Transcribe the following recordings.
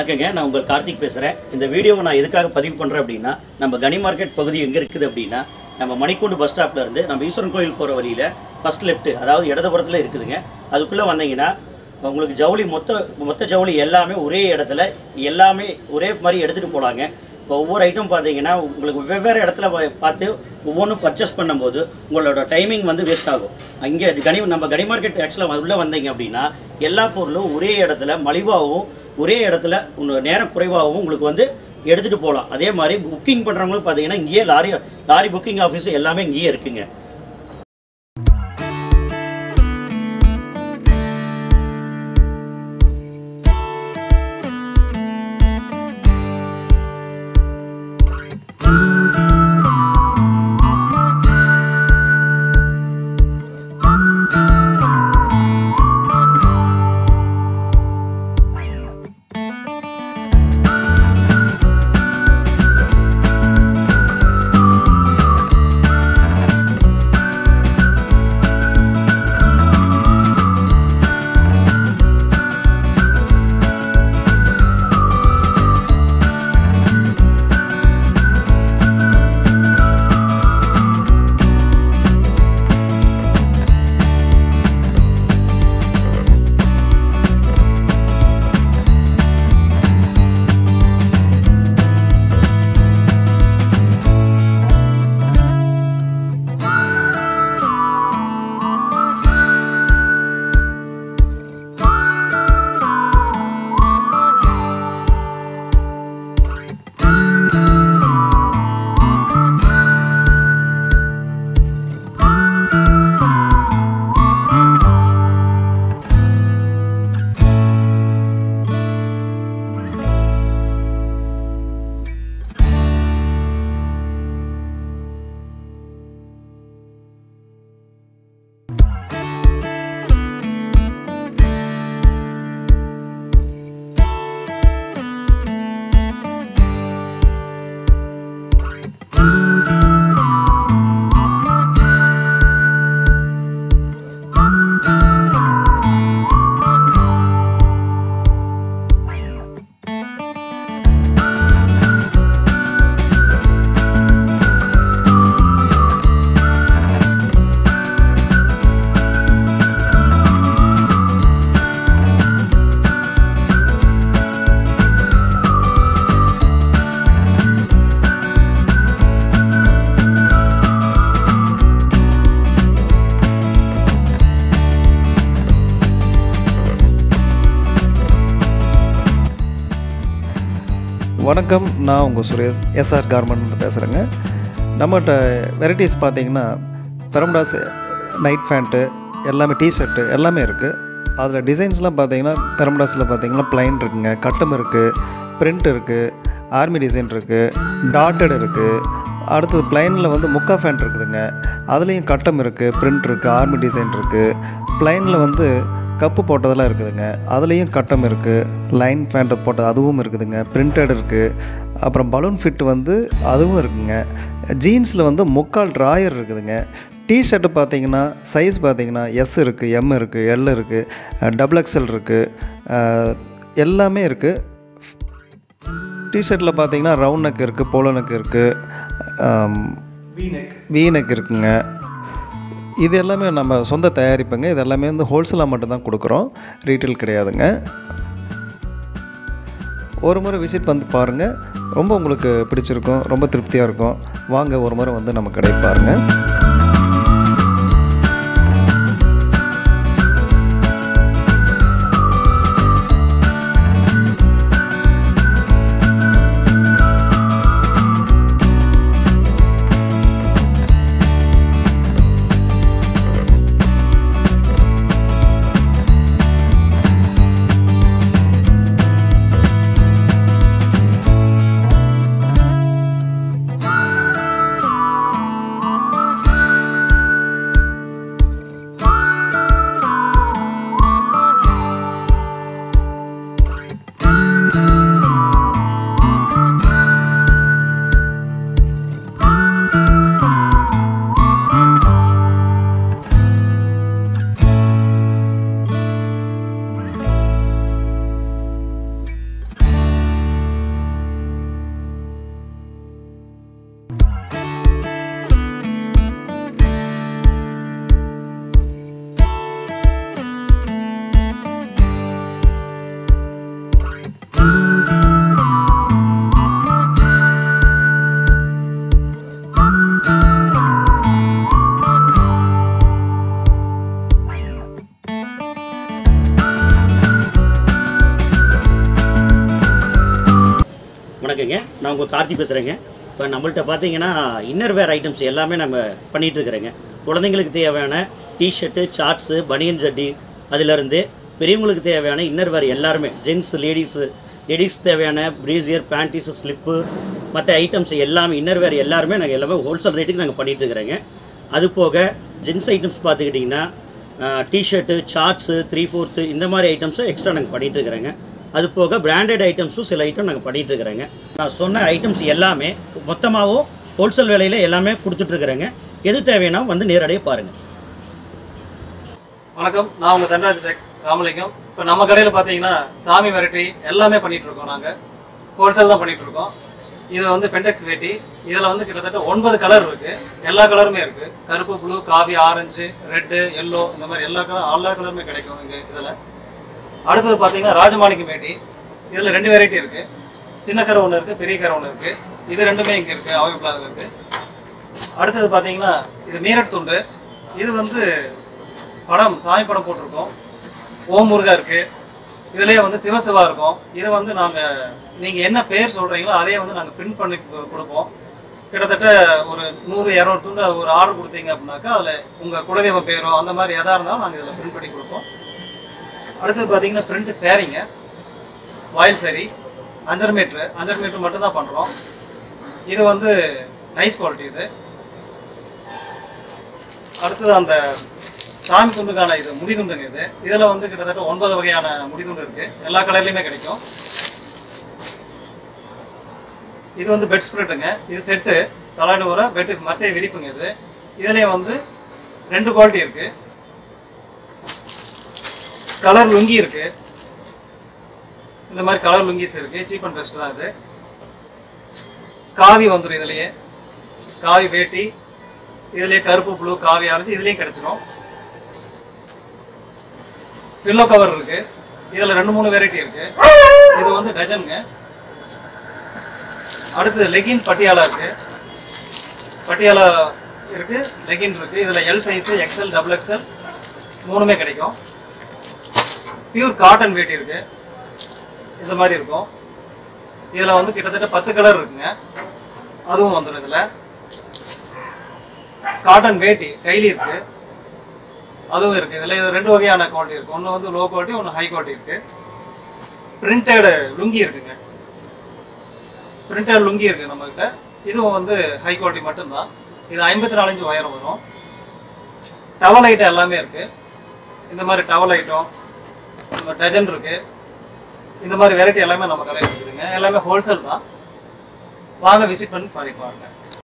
வணக்கங்க நான் உங்கள் கார்த்திக் பேசுகிறேன் இந்த வீடியோவை நான் எதுக்காக பதிவு பண்ணுறேன் அப்படின்னா நம்ம கனி மார்க்கெட் பகுதி எங்கே இருக்குது அப்படின்னா நம்ம மணிக்கூண்டு பஸ் ஸ்டாப்ல இருந்து நம்ம ஈஸ்வரன் கோயில் போகிற வழியில் ஃபர்ஸ்ட் லெஃப்ட் அதாவது இடதுபுறத்தில் இருக்குதுங்க அதுக்குள்ளே வந்தீங்கன்னா உங்களுக்கு ஜவுளி மொத்த மொத்த ஜவுளி எல்லாமே ஒரே இடத்துல எல்லாமே ஒரே மாதிரி எடுத்துகிட்டு போகலாங்க இப்போ ஒவ்வொரு ஐட்டம் பார்த்தீங்கன்னா உங்களுக்கு வெவ்வேறு இடத்துல பா- பார்த்து ஒவ்வொன்றும் பர்ச்சேஸ் பண்ணும்போது உங்களோட டைமிங் வந்து வேஸ்ட் ஆகும் இங்கே கனி நம்ம கனி மார்க்கெட் ஆக்சுவலாக உள்ளே வந்தீங்க அப்படின்னா எல்லா பொருளும் ஒரே இடத்துல மலிவாகவும் ஒரே இடத்துல உங்க நேரம் குறைவாகவும் உங்களுக்கு வந்து எடுத்துகிட்டு போகலாம் அதே மாதிரி புக்கிங் பண்ணுறவங்களும் பார்த்தீங்கன்னா இங்கேயே லாரி லாரி புக்கிங் ஆஃபீஸ் எல்லாமே இங்கேயே இருக்குங்க வணக்கம் நான் உங்கள் சுரேஷ் எஸ்ஆர் கார்மெண்ட் பேசுகிறேங்க நம்மகிட்ட வெரைட்டிஸ் பார்த்தீங்கன்னா பெரம்டாஸ் நைட் ஃபேண்ட்டு எல்லாமே டிஷர்ட்டு எல்லாமே இருக்குது அதில் டிசைன்ஸ்லாம் பார்த்தீங்கன்னா பெரம்டாஸில் பார்த்தீங்கன்னா ப்ளைன் இருக்குங்க கட்டம் இருக்குது பிரிண்ட் இருக்குது ஆர்மி டிசைன் இருக்குது டாட்டட் இருக்குது அடுத்தது ப்ளைனில் வந்து முக்கா ஃபேண்ட் இருக்குதுங்க அதுலேயும் கட்டம் இருக்குது பிரிண்ட் இருக்குது ஆர்மி டிசைன் இருக்குது ப்ளைனில் வந்து கப்பு போட்டதெல்லாம் இருக்குதுங்க அதுலேயும் கட்டம் இருக்குது லைன் ஃபேண்ட்டு போட்டது அதுவும் இருக்குதுங்க பிரிண்டட் இருக்குது அப்புறம் பலூன் ஃபிட் வந்து அதுவும் இருக்குங்க ஜீன்ஸில் வந்து முக்கால் ட்ராயர் இருக்குதுங்க டிஷர்ட்டு பார்த்தீங்கன்னா சைஸ் பார்த்தீங்கன்னா எஸ் இருக்குது எம் இருக்குது எல் இருக்குது டபுள் எக்ஸ்எல் இருக்குது எல்லாமே இருக்குது டிஷர்ட்டில் பார்த்தீங்கன்னா ரவுண்ட் நெக் இருக்குது போலோ நெக் இருக்குது வி நெக் இருக்குங்க இது எல்லாமே நம்ம சொந்த தயாரிப்புங்க இது எல்லாமே வந்து ஹோல்சேலாக மட்டும்தான் கொடுக்குறோம் ரீட்டைல் கிடையாதுங்க ஒரு முறை விசிட் வந்து பாருங்கள் ரொம்ப உங்களுக்கு பிடிச்சிருக்கும் ரொம்ப திருப்தியாக இருக்கும் வாங்க ஒரு முறை வந்து நம்ம கடைக்கு பாருங்கள் வணக்கங்க நான் உங்கள் கார்த்தி பேசுகிறேங்க இப்போ நம்மள்ட்ட பார்த்தீங்கன்னா இன்னர் வேர் ஐட்டம்ஸ் எல்லாமே நம்ம பண்ணிகிட்டு இருக்கிறேங்க குழந்தைங்களுக்கு தேவையான டிஷர்ட்டு ஷார்ட்ஸு பனியன் சட்டி அதிலிருந்து பெரியவங்களுக்கு தேவையான இன்னர் வேர் எல்லாருமே ஜென்ஸ் லேடிஸு லேடிஸ் தேவையான ப்ரீசியர் பேண்டீஸு ஸ்லிப்பு மற்ற ஐட்டம்ஸ் எல்லாமே இன்னர் வேர் எல்லாருமே நாங்கள் எல்லாமே ஹோல்சேல் ரேட்டுக்கு நாங்கள் பண்ணிகிட்டு இருக்கிறேங்க அது போக ஜென்ஸ் ஐட்டம்ஸ் பார்த்துக்கிட்டிங்கன்னா டிஷர்ட்டு ஷார்ட்ஸு த்ரீ ஃபோர்த்து இந்த மாதிரி ஐட்டம்ஸும் எக்ஸ்ட்ரா நாங்கள் பண்ணிகிட்டு இருக்கிறேங்க அது போக பிராண்டட் ஐட்டம்ஸும் சில ஐட்டம் நாங்கள் பண்ணிகிட்டு இருக்கிறேங்க நான் சொன்ன ஐட்டம்ஸ் எல்லாமே மொத்தமாகவும் ஹோல்சேல் விலையில் எல்லாமே கொடுத்துட்ருக்குறேங்க எது தேவைன்னா வந்து நேரடியாக பாருங்கள் வணக்கம் நான் உங்க தன்ராஜ் டெக்ஸ் ராமலிங்கம் இப்போ நம்ம கடையில் பார்த்தீங்கன்னா சாமி வெரைட்டி எல்லாமே பண்ணிட்டு இருக்கோம் நாங்கள் ஹோல்சேல் தான் பண்ணிட்டு இருக்கோம் இது வந்து பென்டெக்ஸ் வேட்டி இதில் வந்து கிட்டத்தட்ட ஒன்பது கலர் இருக்கு எல்லா கலருமே இருக்கு கருப்பு ப்ளூ காவி ஆரஞ்சு ரெட்டு எல்லோ இந்த மாதிரி எல்லா கலர் எல்லா கலருமே கிடைக்கும் இங்கே இதில் அடுத்தது பார்த்தீங்கன்னா ராஜமாணிக்கம் வேட்டி இதில் ரெண்டு வெரைட்டி இருக்கு சின்ன கரை ஒன்று இருக்கு பெரிய கரை ஒன்று இருக்கு இது ரெண்டுமே இங்கே இருக்கு அவைலபிளாக இருக்கு அடுத்தது பார்த்தீங்கன்னா இது மீரட் துண்டு இது வந்து படம் சாமி படம் போட்டிருக்கோம் ஓம் முருகா இருக்கு இதுலயே வந்து சிவசிவா இருக்கும் இதை வந்து நாங்க நீங்க என்ன பேர் சொல்றீங்களோ அதே வந்து நாங்க பிரிண்ட் பண்ணி கு- கொடுப்போம் கிட்டத்தட்ட ஒரு நூறு இரநூறு துண்டு ஒரு ஆர்டர் கொடுத்தீங்க அப்படின்னாக்கா அதுல உங்க குலதெய்வ பேரோ அந்த மாதிரி எதா இருந்தாலும் நாங்க இதுல பிரிண்ட் பண்ணி கொடுப்போம் அடுத்தது பாத்தீங்கன்னா பிரிண்ட் சேரீங்க வாயில் சரி அஞ்சரை மீட்ரு அஞ்சரை மீட்ரு மட்டும்தான் பண்றோம் இது வந்து நைஸ் குவாலிட்டி இது அடுத்தது அந்த சாமி துண்டுக்கான இது முடிதுண்டுங்க இது இதுல வந்து கிட்டத்தட்ட ஒன்பது வகையான முடிதுண்டு இருக்கு எல்லா கலர்லயுமே கிடைக்கும் இது வந்து பெட் ஸ்ப்ரெட்டுங்க இது செட்டு தலாடு உர பெட் மத்திய விரிப்புங்க இது இதுலயே வந்து ரெண்டு குவாலிட்டி இருக்கு கலர் லுங்கி இருக்கு இந்த மாதிரி கலர் லுங்கிஸ் இருக்கு சீப் அண்ட் பெஸ்ட் தான் இது காவி வந்துடும் இதுலயே காவி வேட்டி இதுலயே கருப்பு ப்ளூ காவி ஆரஞ்சு இதுலயும் கிடைச்சிடும் பில்லோ கவர் இருக்கு இதுல ரெண்டு மூணு வெரைட்டி இருக்கு இது வந்து டஜனுங்க அடுத்தது லெகின் பட்டியாலா இருக்கு பட்டியாலா இருக்கு லெகின் இருக்கு இதுல L size XL double XL மூணுமே கிடைக்கும் பியூர் காட்டன் வேட்டி இருக்கு இந்த மாதிரி இருக்கும் இதுல வந்து கிட்டத்தட்ட பத்து கலர் இருக்குங்க அதுவும் வந்துடும் இதுல காட்டன் வேட்டி கைலி இருக்கு அதுவும் இருக்கு இதுல இது ரெண்டு வகையான குவாலிட்டி இருக்கு ஒன்று வந்து லோ குவாலிட்டி ஒன்று ஹை குவாலிட்டி இருக்கு பிரிண்டட் லுங்கி இருக்குங்க பிரிண்டட் லுங்கி இருக்கு நம்ம கிட்ட இதுவும் வந்து ஹை குவாலிட்டி மட்டும்தான் இது ஐம்பத்தி நாலு இன்ச்சு உயரம் வரும் டவல் ஐட்டம் எல்லாமே இருக்கு இந்த மாதிரி டவல் ஐட்டம் டஜன் இருக்கு இந்த மாதிரி வெரைட்டி எல்லாமே நம்ம கடையில் இருக்குதுங்க எல்லாமே ஹோல்சேல் தான் வாங்க விசிட் பண்ணி பண்ணிக்குவாங்க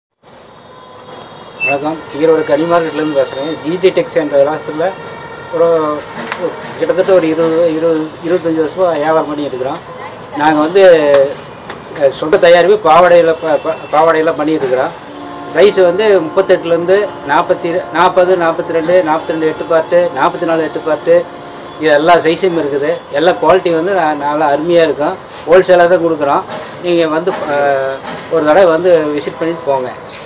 வணக்கம் ஈரோடு கனி மார்க்கெட்லேருந்து பேசுகிறேன் ஜிடி டெக்ஸ் என்ற விலாசத்தில் ஒரு ஒரு கிட்டத்தட்ட ஒரு இருபது இருபது இருபத்தஞ்சி வருஷமாக வியாபாரம் பண்ணிட்டு இருக்கிறோம் நாங்கள் வந்து அஹ், சொந்த தயாரிப்பு பாவாடையில் ப ப- பாவாடையெல்லாம் பண்ணிட்டு இருக்கிறோம் சைஸ் வந்து முப்பத்தெட்டுலேருந்து நாற்பத்தி நாற்பது நாற்பத்தி ரெண்டு நாற்பத்தி ரெண்டு எட்டு பார்ட்டு நாற்பத்தி நாலு எட்டு பார்ட்டு இது எல்லா சைஸும் இருக்குது எல்லா குவாலிட்டி வந்து நா- நல்லா அருமையாக இருக்கும் ஹோல்சேலாக தான் கொடுக்குறோம் நீங்கள் வந்து அஹ், ஒரு தடவை வந்து விசிட் பண்ணிட்டு போங்க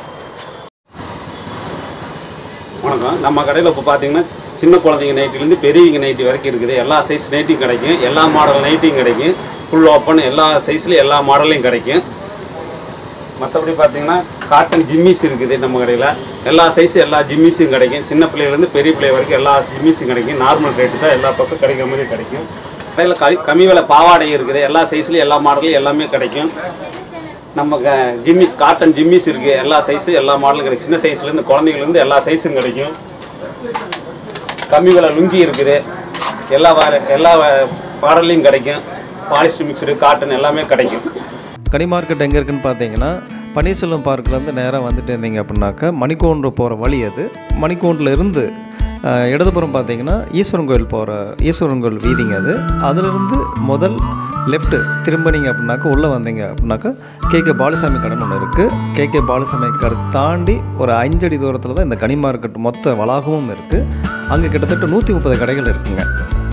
வணக்கம் நம்ம கடையில் இப்போ பார்த்தீங்கன்னா சின்ன குழந்தைங்க நைட்டிலேருந்து பெரியவங்க நைட்டி வரைக்கும் இருக்குது எல்லா சைஸ் நைட்டியும் கிடைக்கும் எல்லா மாடல் நைட்டியும் கிடைக்கும் ஃபுல் ஓப்பன் எல்லா சைஸ்லையும் எல்லா மாடல்லையும் கிடைக்கும் மற்றபடி பார்த்தீங்கன்னா காட்டன் ஜிம்மிஸ் இருக்குது நம்ம கடையில் எல்லா சைஸும் எல்லா ஜிம்மிஸும் கிடைக்கும் சின்ன பிள்ளையிலேருந்து பெரிய பிள்ளை வரைக்கும் எல்லா ஜிம்மிஸும் கிடைக்கும் நார்மல் ரேட்டு தான் எல்லா பக்கம் கிடைக்கிற மாதிரி கிடைக்கும் கடையில் கம்மி கம்மி விலை பாவாடை இருக்குது எல்லா சைஸ்லையும் எல்லா மாடலையும் எல்லாமே கிடைக்கும் நம்ம க- ஜிம்மிஸ் காட்டன் ஜிம்மிஸ் இருக்கு எல்லா சைஸு எல்லா மாடலும் கிடைக்கும் சின்ன சைஸ்லேருந்து குழந்தைங்கலேருந்து எல்லா சைஸும் கிடைக்கும் கம்மி விலை லுங்கி இருக்குது எல்லா வ- எல்லா வ- மாடல்லையும் கிடைக்கும் பாலிஸ்டர் மிக்சடு காட்டன் எல்லாமே கிடைக்கும் கனி மார்க்கெட் எங்கே இருக்குன்னு பார்த்தீங்கன்னா பன்னீர்செல்வம் பார்க்லேருந்து நேராக வந்துட்டு இருந்தீங்க அப்படின்னாக்கா மணிக்கூண்டு போகிற வழி அது மணிக்கூண்டில் இருந்து அஹ், இடதுபுறம் பார்த்தீங்கன்னா ஈஸ்வரன் கோயில் போகிற ஈஸ்வரன் கோயில் வீதிங்க அது அதிலிருந்து முதல் லெஃப்ட்டு திரும்பினீங்க அப்படின்னாக்கா உள்ளே வந்தீங்க அப்படின்னாக்கா கேகே பாலுசாமி கடைன்னு ஒன்று இருக்குது கேகே பாலுசாமி கடை தாண்டி ஒரு அஞ்சடி தூரத்தில் தான் இந்த கனி மார்க்கெட் மொத்த வளாகமும் இருக்குது அங்கே கிட்டத்தட்ட நூற்றி முப்பது கடைகள் இருக்குங்க